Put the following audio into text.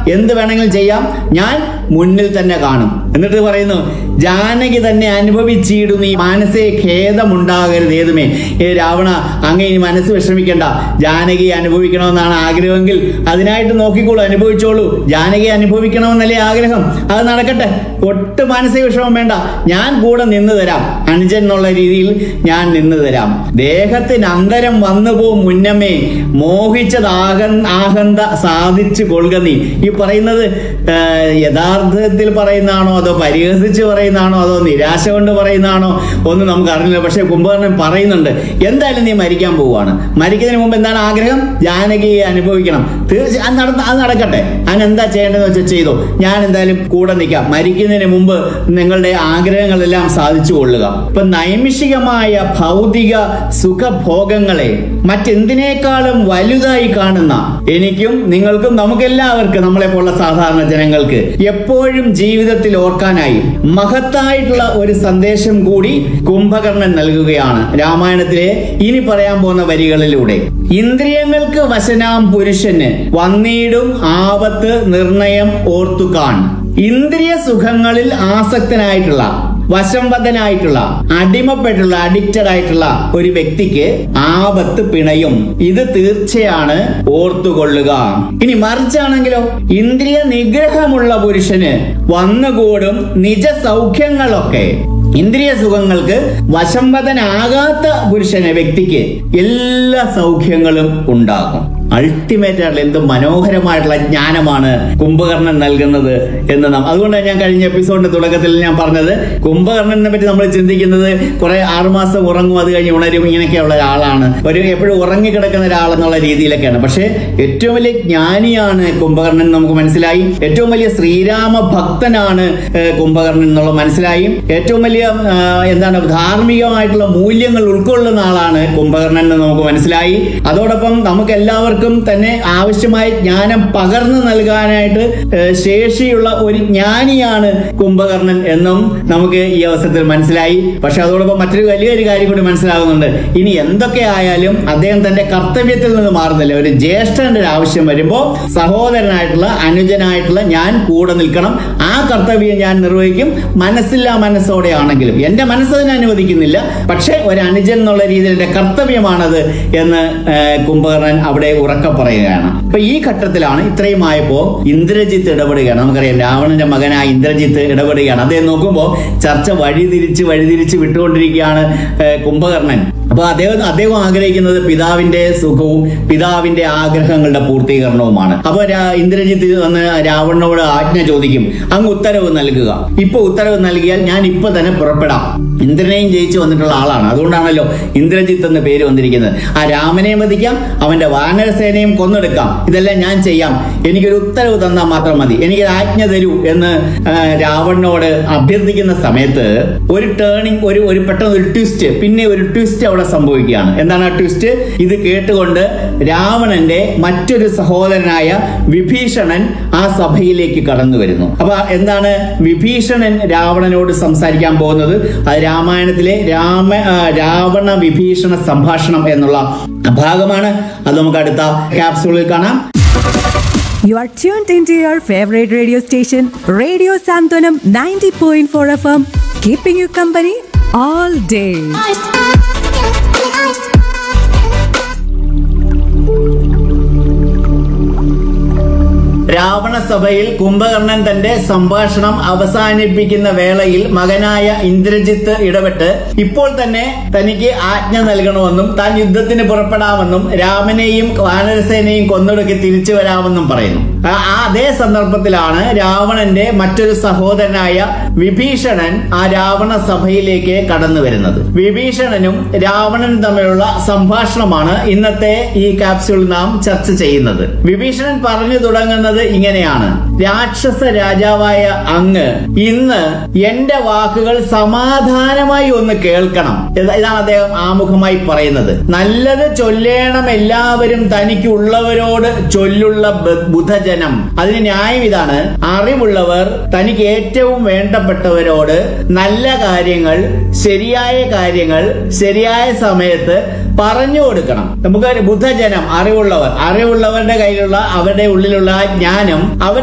എന്ത് വേണമെങ്കിലും ചെയ്യാം ഞാൻ മുന്നിൽ തന്നെ കാണും എന്നിട്ട് പറയുന്നു ജാനകി തന്നെ അനുഭവിച്ചിടും ഈ മാനസേ ഖേദമുണ്ടാകരുത് ഏതുമേ ഏ രാവണ അങ്ങ് ഇനി മനസ്സ് വിഷമിക്കണ്ട ജാനകി അനുഭവിക്കണമെന്നാണ് ആഗ്രഹമെങ്കിൽ അതിനായിട്ട് നോക്കിക്കോളൂ അനുഭവിച്ചോളൂ ജാനകി അനുഭവിക്കണമെന്നല്ലേ ആഗ്രഹം അത് നടക്കട്ടെ ഒട്ട് മാനസിക വിഷമം വേണ്ട ഞാൻ കൂടെ നിന്ന് തരാം അനുജൻ എന്നുള്ള രീതിയിൽ ഞാൻ നിന്ന് തരാം ദേഹത്തിന് അന്തരം വന്നു പോവും മുന്നമേ മോഹിച്ചത് ആക ആഹന്ത സാധിച്ചു കൊള്ളുക നീ ഈ പറയുന്നത് ആ, യഥാർത്ഥത്തിൽ പറയുന്നതാണോ അതോ പരിഹസിച്ച് പറയുന്നതാണോ അതോ നിരാശ കൊണ്ട് പറയുന്നതാണോ ഒന്നും നമുക്ക് അറിയില്ല പക്ഷെ കുംഭകർണൻ പറയുന്നുണ്ട് എന്തായാലും നീ മരിക്കാൻ പോവുകയാണ് മരിക്കുന്നതിന് മുമ്പ് എന്താണ് ആഗ്രഹം ജാനകിയെ അനുഭവിക്കണം തീർച്ചയായും അത് നടന്ന അത് നടക്കട്ടെ അതിന് എന്താ ചെയ്യേണ്ടതെന്ന് വെച്ചാൽ ചെയ്തോ ഞാൻ എന്തായാലും കൂടെ നിൽക്കാം മരിക്കുന്നതിന് മുമ്പ് നിങ്ങളുടെ ആഗ്രഹങ്ങളെല്ലാം സാധിച്ചു കൊള്ളുക ഇപ്പൊ നൈമിഷികമായ ഭൗതിക സുഖഭോഗങ്ങളെ മറ്റെന്തിനേക്കാളും വലുതായി കാണുന്ന എനിക്കും നിങ്ങൾക്കും നമുക്കെല്ലാവർക്കും നമ്മളെ പോലുള്ള സാധാരണ ജനങ്ങൾക്ക് എപ്പോഴും ജീവിതത്തിൽ ഓർക്കാനായി മഹത്തായിട്ടുള്ള ഒരു സന്ദേശം കൂടി കുംഭകർണൻ നൽകുകയാണ് രാമായണത്തിലെ ഇനി പറയാൻ പോകുന്ന വരികളിലൂടെ ഇന്ദ്രിയങ്ങൾക്ക് വശനാം പുരുഷന് വന്നീടും ആപത്ത് നിർണയം ഓർത്തുകാൺ ഇന്ദ്രിയ സുഖങ്ങളിൽ ആസക്തനായിട്ടുള്ള വശംവദനായിട്ടുള്ള അടിമപ്പെട്ടുള്ള അഡിക്റ്റഡ് ആയിട്ടുള്ള ഒരു വ്യക്തിക്ക് ആപത്ത് പിണയും ഇത് തീർച്ചയാണ് ഓർത്തുകൊള്ളുക ഇനി മറിച്ചാണെങ്കിലോ ഇന്ദ്രിയ നിഗ്രഹമുള്ള പുരുഷന് വന്നുകൂടും നിജ സൗഖ്യങ്ങളൊക്കെ ഇന്ദ്രിയ സുഖങ്ങൾക്ക് വശംവദനാകാത്ത പുരുഷന് വ്യക്തിക്ക് എല്ലാ സൗഖ്യങ്ങളും ഉണ്ടാകും അൾട്ടിമേറ്റ് ആയിട്ടുള്ള എന്ത് മനോഹരമായിട്ടുള്ള ജ്ഞാനമാണ് കുംഭകർണൻ നൽകുന്നത് എന്ന് നാം അതുകൊണ്ടാണ് ഞാൻ കഴിഞ്ഞ എപ്പിസോഡിന്റെ തുടക്കത്തിൽ ഞാൻ പറഞ്ഞത് കുംഭകർണനെ പറ്റി നമ്മൾ ചിന്തിക്കുന്നത് കുറെ ആറുമാസം ഉറങ്ങും അത് കഴിഞ്ഞ് ഉണരും ഇങ്ങനെയൊക്കെയുള്ള ഒരാളാണ് ഒരു എപ്പോഴും ഉറങ്ങിക്കിടക്കുന്ന ഒരാളെന്നുള്ള രീതിയിലൊക്കെയാണ് പക്ഷേ ഏറ്റവും വലിയ ജ്ഞാനിയാണ് കുംഭകർണൻ എന്ന് നമുക്ക് മനസ്സിലായി ഏറ്റവും വലിയ ശ്രീരാമ ഭക്തനാണ് ഏഹ്, കുംഭകർണൻ എന്നുള്ള മനസ്സിലായി ഏറ്റവും വലിയ ആ, എന്താണ് ധാർമ്മികമായിട്ടുള്ള മൂല്യങ്ങൾ ഉൾക്കൊള്ളുന്ന ആളാണ് കുംഭകർണൻ എന്ന് നമുക്ക് മനസ്സിലായി അതോടൊപ്പം നമുക്ക് എല്ലാവർക്കും തന്നെ ആവശ്യമായ ജ്ഞാനം പകർന്നു നൽകാനായിട്ട് ഏഹ്, ശേഷിയുള്ള ഒരു ജ്ഞാനിയാണ് കുംഭകർണൻ എന്നും നമുക്ക് ഈ അവസരത്തിൽ മനസ്സിലായി പക്ഷെ അതോടൊപ്പം മറ്റൊരു വലിയൊരു കാര്യം കൂടി മനസ്സിലാകുന്നുണ്ട് ഇനി എന്തൊക്കെ ആയാലും അദ്ദേഹം തന്റെ കർത്തവ്യത്തിൽ നിന്ന് മാറുന്നില്ല ഒരു ജ്യേഷ്ഠന്റെ ഒരു ആവശ്യം വരുമ്പോൾ സഹോദരനായിട്ടുള്ള അനുജനായിട്ടുള്ള ഞാൻ കൂടെ നിൽക്കണം ആ കർത്തവ്യം ഞാൻ നിർവഹിക്കും മനസ്സില്ലാ മനസ്സോടെ ആണെങ്കിലും എന്റെ മനസ്സതിനെ അനുവദിക്കുന്നില്ല പക്ഷെ ഒരു അനുജൻ എന്നുള്ള രീതിയിൽ എന്റെ കർത്തവ്യമാണത് എന്ന് ഏഹ്, കുംഭകർണൻ അവിടെ ഉറക്കെ പറയുകയാണ് അപ്പൊ ഈ ഘട്ടത്തിലാണ് ഇത്രയും ആയപ്പോ ഇന്ദ്രജിത്ത് ഇടപെടുകയാണ് നമുക്കറിയാം രാവണന്റെ മകനായ ഇന്ദ്രജിത്ത് ഇടപെടുകയാണ് അദ്ദേഹം നോക്കുമ്പോൾ ചർച്ച വഴിതിരിച്ച് വഴിതിരിച്ച് വിട്ടുകൊണ്ടിരിക്കുകയാണ് ഏഹ്, കുംഭകർണൻ അപ്പൊ അദ്ദേഹം അദ്ദേഹം ആഗ്രഹിക്കുന്നത് പിതാവിന്റെ സുഖവും പിതാവിന്റെ ആഗ്രഹങ്ങളുടെ പൂർത്തീകരണവുമാണ് അപ്പൊ രാ- ഇന്ദ്രജിത്ത് വന്ന് രാവണനോട് ആജ്ഞ ചോദിക്കും അങ്ങ് ഉത്തരവ് നൽകുക ഇപ്പൊ ഉത്തരവ് നൽകിയാൽ ഞാൻ ഇപ്പൊ തന്നെ പുറപ്പെടാം ഇന്ദ്രനെയും ജയിച്ചു വന്നിട്ടുള്ള ആളാണ് അതുകൊണ്ടാണല്ലോ ഇന്ദ്രജിത്ത് എന്ന പേര് വന്നിരിക്കുന്നത് ആ രാമനെയും വധിക്കാം അവന്റെ വാനരസേനയും കൊന്നെടുക്കാം ഇതെല്ലാം ഞാൻ ചെയ്യാം എനിക്കൊരു ഉത്തരവ് തന്നാൽ മാത്രം മതി എനിക്ക് ആജ്ഞ തരൂ എന്ന് ആ, രാവണനോട് അഭ്യർത്ഥിക്കുന്ന സമയത്ത് ഒരു ടേണിംഗ് ഒരു ഒരു പെട്ടെന്ന് ഒരു ട്വിസ്റ്റ് പിന്നെ ഒരു ട്വിസ്റ്റ് അവിടെ സംഭവിക്കുകയാണ് എന്താണ് ആ ട്വിസ്റ്റ് ഇത് കേട്ടുകൊണ്ട് രാവണന്റെ മറ്റൊരു സഹോദരനായ വിഭീഷണൻ ആ സഭയിലേക്ക് കടന്നു വരുന്നു അപ്പൊ എന്താണ് വിഭീഷണൻ രാവണനോട് സംസാരിക്കാൻ പോകുന്നത് അത് രാമായണത്തിലെ രാമ ആ, രാവണ വിഭീഷണ സംഭാഷണം എന്നുള്ള ഭാഗമാണ് അത് നമുക്ക് അടുത്ത ക്യാപ്സൂളിൽ കാണാം You are tuned into your favorite radio station, Radio Santonam 90.4 FM, keeping you company all day. Ravana സഭയിൽ കുംഭകർണൻ തന്റെ സംഭാഷണം അവസാനിപ്പിക്കുന്ന വേളയിൽ മകനായ ഇന്ദ്രജിത്ത് ഇടപെട്ട് ഇപ്പോൾ തന്നെ തനിക്ക് ആജ്ഞ നൽകണമെന്നും താൻ യുദ്ധത്തിന് പുറപ്പെടാമെന്നും രാമനെയും വാനരസേനയും കൊന്നൊടുക്കി തിരിച്ചു വരാമെന്നും പറയുന്നു ആ ആ അതേ സന്ദർഭത്തിലാണ് രാവണന്റെ മറ്റൊരു സഹോദരനായ വിഭീഷണൻ ആ രാവണ സഭയിലേക്ക് കടന്നു വരുന്നത് വിഭീഷണനും രാവണനും തമ്മിലുള്ള സംഭാഷണമാണ് ഇന്നത്തെ ഈ ക്യാപ്സ്യൂൾ നാം ചർച്ച ചെയ്യുന്നത് വിഭീഷണൻ പറഞ്ഞു തുടങ്ങുന്നത് ഇങ്ങനെയാണ് രാക്ഷസ രാജാവായ അങ്ങ് ഇന്ന് എന്റെ വാക്കുകൾ സമാധാനമായി ഒന്ന് കേൾക്കണം ഇത- ഇതാണ് അദ്ദേഹം ആമുഖമായി പറയുന്നത് നല്ലത് ചൊല്ലേണം എല്ലാവരും തനിക്കുള്ളവരോട് ചൊല്ലുള്ള ബ- ബുധജനം അതിന് ന്യായം ഇതാണ് അറിവുള്ളവർ തനിക്ക് ഏറ്റവും വേണ്ടപ്പെട്ടവരോട് നല്ല കാര്യങ്ങൾ ശരിയായ കാര്യങ്ങൾ ശരിയായ സമയത്ത് പറഞ്ഞു കൊടുക്കണം നമുക്ക് ബുധജനം അറിവുള്ളവർ അറിവുള്ളവരുടെ കയ്യിലുള്ള അവരുടെ ഉള്ളിലുള്ള ജ്ഞാനം അവർ